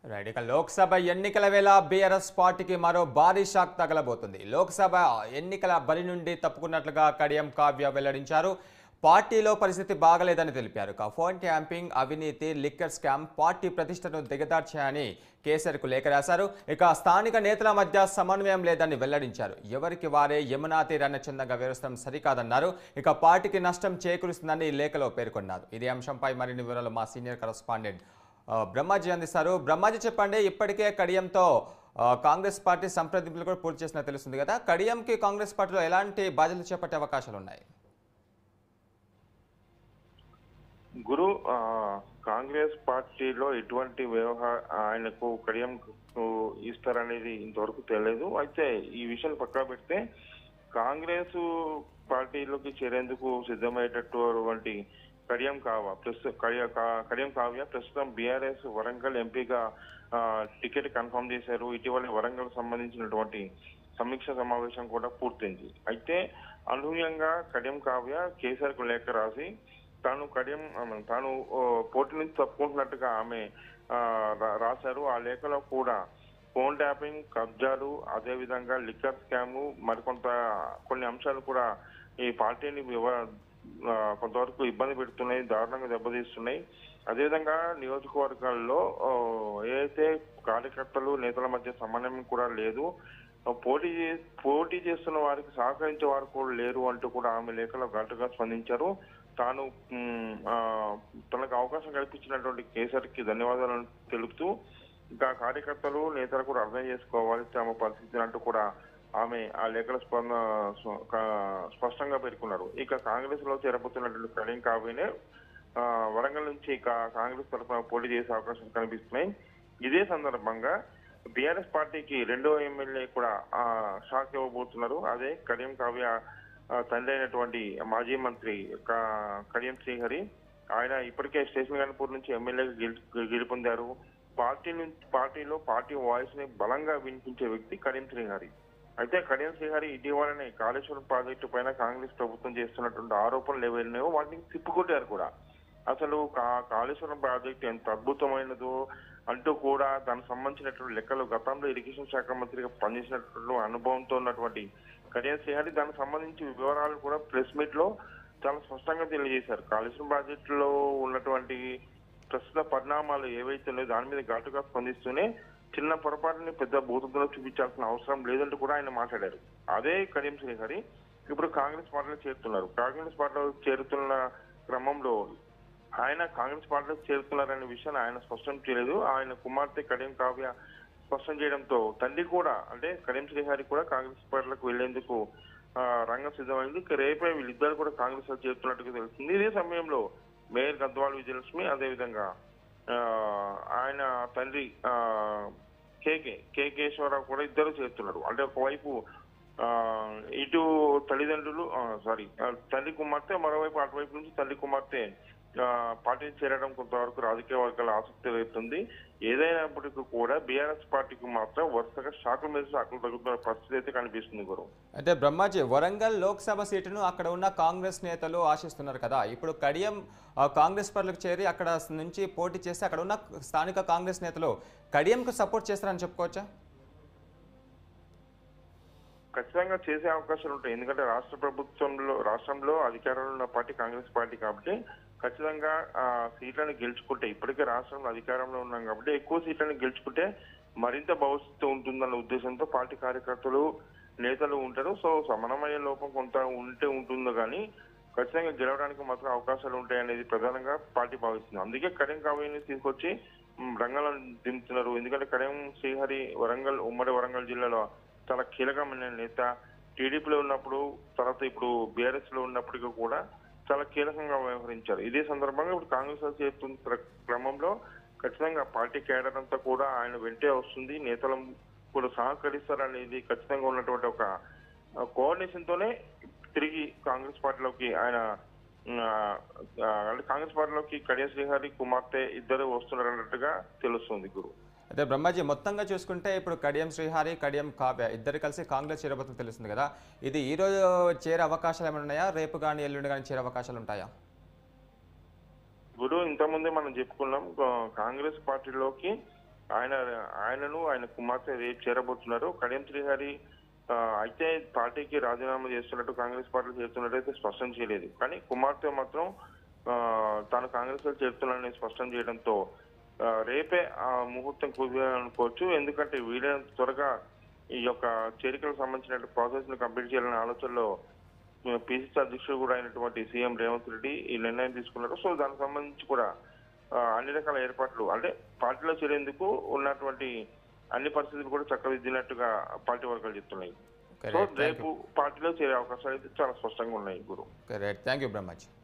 right ఇక లోక్సభ ఎన్నికల వేళ బీఆర్ఎస్ పార్టీకి మరో భారీ షాక్ తగలబోతుంది లోక్సభ ఎన్నికల బరి నుండి తప్పుకున్నట్లుగా కడియం కావ్య వెల్లడించారు పార్టీలో పరిస్థితి బాగలేదని తెలిపారు ఇక ఫోన్ ట్యాంపింగ్ అవినీతి లిక్కర్ స్కామ్ పార్టీ ప్రతిష్టను దిగదార్చాయని కేసీఆర్కు లేఖ రాశారు ఇక స్థానిక నేతల మధ్య సమన్వయం లేదని వెల్లడించారు ఎవరికి వారే యమునా తీరాన్ని చందంగా వివరిస్తాం సరికాదన్నారు ఇక పార్టీకి నష్టం చేకూరుస్తుందని లేఖలో పేర్కొన్నారు ఇదే అంశంపై మరిన్ని వివరాలు మా సీనియర్ కరస్పాండెంట్ ఆ, బ్రహ్మాజీ అందిస్తారు బ్రహ్మాజీ చెప్పండి ఇప్పటికే కడియంతో ఆ, కాంగ్రెస్ పార్టీ సంప్రదింపులు కూడా పూర్తి చేసినా తెలుస్తుంది కదా కడియంకి కాంగ్రెస్ పార్టీలో ఎలాంటి బాధ్యతలు చేపట్టే అవకాశాలు ఉన్నాయి గురు ఆ, కాంగ్రెస్ పార్టీలో ఎటువంటి వ్యవహార ఆయనకు కడియం ఇస్తారనేది ఇంతవరకు తెలియదు అయితే ఈ విషయం పక్కా పెడితే కాంగ్రెస్ పార్టీలోకి చేరేందుకు సిద్ధమయ్యేటటువంటి కడియం కావ ప్రస్తుతం కడియ- కా- కడియం కావ్య ప్రస్తుతం బీఆర్ఎస్ వరంగల్ ఎంపీగా ఆ, టికెట్ కన్ఫర్మ్ చేశారు ఇటీవల వరంగల్ సంబంధించినటువంటి సమీక్ష సమావేశం కూడా పూర్తయింది అయితే అనూహ్యంగా కడియం కావ్య కేసీఆర్ కు లేఖ రాసి తాను కడియం ఆమె తాను ఓ, పోటీ నుంచి తప్పుకుంటున్నట్టుగా ఆమె ఆ, రా- రాశారు ఆ లేఖలో కూడా ఫోన్ ట్యాపింగ్ కబ్జాలు అదే విధంగా లిక్కర్ స్కామ్ మరికొంత కొన్ని అంశాలు కూడా ఈ పార్టీని వివ- ఆ, కొంతవరకు ఇబ్బంది పెడుతున్నాయి దారుణంగా దెబ్బతీస్తున్నాయి అదేవిధంగా నియోజకవర్గాల్లో ఆ, ఏదైతే కార్యకర్తలు నేతల మధ్య సమన్వయం కూడా లేదు ఆ, పోటీ చే- పోటీ చేస్తున్న వారికి సహకరించే వారు కూడా లేరు అంటూ కూడా ఆమె లేఖలో ఘాటుగా స్పందించారు తాను మ్, ఆ, తనకు అవకాశం కల్పించినటువంటి కేసీఆర్ కి ధన్యవాదాలు తెలుపుతూ ఇంకా కార్యకర్తలు నేతలు కూడా అర్థం చేసుకోవాలి తమ పరిస్థితిని అంటూ కూడా ఆమె ఆ లేఖల స్పంద స్వ- కా- స్పష్టంగా పేర్కొన్నారు ఇక కాంగ్రెస్ లో చేరబోతున్నటువంటి కడియం కావ్యనే ఆ, వరంగల్ నుంచి ఇక కాంగ్రెస్ తరఫున పోటీ చేసే అవకాశాలు కనిపిస్తున్నాయి ఇదే సందర్భంగా బీఆర్ఎస్ పార్టీకి రెండో ఎమ్మెల్యే కూడా ఆ, షాక్ ఇవ్వబోతున్నారు అదే కడియం కావ్య ఆ, తండ్రి అయినటువంటి మాజీ మంత్రి క- కడియం శ్రీహరి ఆయన ఇప్పటికే స్టేషన్ గన్పూర్ నుంచి ఎమ్మెల్యేగా గెలు- గెలుపొందారు పార్టీ నుంచి పార్టీలో పార్టీ వాయిస్ ని బలంగా వినిపించే వ్యక్తి కడియం శ్రీహరి అయితే కడియం శ్రీహరి ఇటీవలనే కాళేశ్వరం ప్రాజెక్టు పైన కాంగ్రెస్ ప్రభుత్వం చేస్తున్నటువంటి ఆరోపణలు ఏవైనాయో వాటిని తిప్పుకొట్టారు కూడా అసలు కా- కాళేశ్వరం ప్రాజెక్టు ఎంత అద్భుతమైనదో అంటూ కూడా దానికి సంబంధించినటువంటి లెక్కలు గతంలో ఇరిగేషన్ శాఖ మంత్రిగా పనిచేసినటువంటి అనుభవంతో ఉన్నటువంటి కడియం శ్రీహరి దానికి సంబంధించి వివరాలు కూడా ప్రెస్ మీట్ లో చాలా స్పష్టంగా తెలియజేశారు కాళేశ్వరం ప్రాజెక్టులో ఉన్నటువంటి ప్రస్తుత పరిణామాలు ఏవైతే ఉన్నాయో దాని మీద ఘాటుగా స్పందిస్తూనే చిన్న పొరపాటుని పెద్ద భూతంలో చూపించాల్సిన అవసరం లేదంటూ కూడా ఆయన మాట్లాడారు అదే కడియం శ్రీహరి ఇప్పుడు కాంగ్రెస్ పార్టీలో చేరుతున్నారు కాంగ్రెస్ పార్టీలో చేరుతున్న క్రమంలో ఆయన కాంగ్రెస్ పార్టీలో చేరుతున్నారనే విషయాన్ని ఆయన స్పష్టం చేయలేదు ఆయన కుమార్తె కడియం కావ్య స్పష్టం చేయడంతో తండ్రి కూడా అంటే కడియం శ్రీహరి కూడా కాంగ్రెస్ పార్టీలకు వెళ్లేందుకు ఆ, రంగం సిద్ధమైంది ఇక రేపే వీళ్ళిద్దరు కూడా కాంగ్రెస్ లో చేరుతున్నట్టుగా తెలుస్తుంది ఇదే సమయంలో మేయర్ గద్వాల్ విజయలక్ష్మి అదేవిధంగా ఆ, ఆయన తండ్రి ఆ, కేకే కే కేశవరావు కూడా ఇద్దరు చేస్తున్నారు అంటే ఒకవైపు ఆ, ఇటు తల్లిదండ్రులు సారీ తల్లి కుమార్తె మరోవైపు అటువైపు నుంచి తల్లి కుమార్తె ఆ, పార్టీని చేరడం కొంతవరకు రాజకీయ వర్గాల ఆసక్తి రేపుతుంది ఏదైనప్పటికీ కూడా బీఆర్ఎస్ పార్టీకి మాత్రం వరుసగా షాకుల మీద షాకులు తగ్గుతున్న పరిస్థితి అయితే కనిపిస్తుంది గురు అయితే బ్రహ్మాజీ వరంగల్ లోక్సభ సీటును అక్కడ ఉన్న కాంగ్రెస్ నేతలు ఆశిస్తున్నారు కదా ఇప్పుడు కడియం ఆ, కాంగ్రెస్ పార్టీలకు చేరి అక్కడ నుంచి పోటీ చేస్తే అక్కడ ఉన్న స్థానిక కాంగ్రెస్ నేతలు కడియంకు సపోర్ట్ చేస్తారని చెప్పుకోవచ్చా ఖచ్చితంగా చేసే అవకాశాలు ఉంటాయి ఎందుకంటే రాష్ట్ర ప్రభుత్వంలో రాష్ట్రంలో అధికారంలో ఉన్న పార్టీ కాంగ్రెస్ పార్టీ కాబట్టి ఖచ్చితంగా ఆ సీట్లను గెలుచుకుంటే ఇప్పటికే రాష్ట్రంలో అధికారంలో ఉన్నాం కాబట్టి ఎక్కువ సీట్లను గెలుచుకుంటే మరింత భవిష్యత్తు ఉంటుందన్న ఉద్దేశంతో పార్టీ కార్యకర్తలు నేతలు ఉంటారు సో సమన్వయ లోపం కొంత ఉంటే ఉంటుందో కానీ ఖచ్చితంగా గెలవడానికి మాత్రం అవకాశాలు ఉంటాయి అనేది ప్రధానంగా పార్టీ భావిస్తుంది అందుకే కరీం కావ్యని తీసుకొచ్చి మ్, రంగంలో దింపుతున్నారు ఎందుకంటే కరీం శ్రీహరి వరంగల్ ఉమ్మడి వరంగల్ జిల్లాలో చాలా కీలకమైన నేత టీడీపీలో ఉన్నప్పుడు తర్వాత ఇప్పుడు బీఆర్ఎస్ లో ఉన్నప్పటికీ కూడా చాలా కీలకంగా వ్యవహరించారు ఇదే సందర్భంగా ఇప్పుడు కాంగ్రెస్ లో చేరుతున్న క్ర- క్రమంలో ఖచ్చితంగా పార్టీ కేడర్ అంతా కూడా ఆయన వెంటే వస్తుంది నేతలు కూడా సహకరిస్తారనేది ఖచ్చితంగా ఉన్నటువంటి ఒక కోఆర్డినేషన్ తోనే తిరిగి కాంగ్రెస్ పార్టీలోకి ఆయన ఆ, ఆ, అంటే కాంగ్రెస్ పార్టీలోకి కడియ శ్రీహరి కుమార్తె ఇద్దరు వస్తున్నారు అన్నట్టుగా తెలుస్తుంది గురు అయితే బ్రహ్మాజీ మొత్తంగా చూసుకుంటే ఇప్పుడు కడియం శ్రీహారి కడియం కావ్య ఇద్దరు కలిసి కాంగ్రెస్ చేరబోతుందని తెలుస్తుంది కదా ఇది ఈ రోజు చేరే అవకాశాలు ఏమైనా ఉన్నాయా రేపు కానీ ఎల్లుండి కానీ చేరే అవకాశాలు ఉంటాయా గురు ఇంతకుముందే మనం చెప్పుకున్నాం ఆ, కాంగ్రెస్ పార్టీలోకి ఆయన ఆయనను ఆయన కుమార్తె రేపు చేరబోతున్నారు కడియం శ్రీహరి ఆ, అయితే పార్టీకి రాజీనామా చేస్తున్నట్టు కాంగ్రెస్ పార్టీలో చేరుతున్నట్టు అయితే స్పష్టం చేయలేదు కానీ కుమార్తె మాత్రం ఆ, తాను కాంగ్రెస్ లో చేరుతున్నానని స్పష్టం చేయడంతో ఆ, రేపే ఆ ముహూర్తం కుదిరాలనుకోవచ్చు ఎందుకంటే వీలైనంత త్వరగా ఈ యొక్క చేరికలకు సంబంధించిన ప్రాసెస్ ను కంప్లీట్ చేయాలనే ఆలోచనలో పిసిసి అధ్యక్షుడు కూడా అయినటువంటి సీఎం రేవంత్ రెడ్డి ఈ నిర్ణయం తీసుకున్నారు సో దానికి సంబంధించి కూడా ఆ, అన్ని రకాల ఏర్పాట్లు అంటే పార్టీలో చేరేందుకు ఉన్నటువంటి అన్ని పరిస్థితులు కూడా చక్కదిద్దినట్టుగా పార్టీ వర్గాలు చెప్తున్నాయి ఓకే సో రైట్ థ్యాంక్ రేపు పార్టీలో చేరే అవకాశాలు అయితే చాలా స్పష్టంగా ఉన్నాయి గురు ఓకే రైట్ థ్యాంక్ యూ బ్రహ్మచ్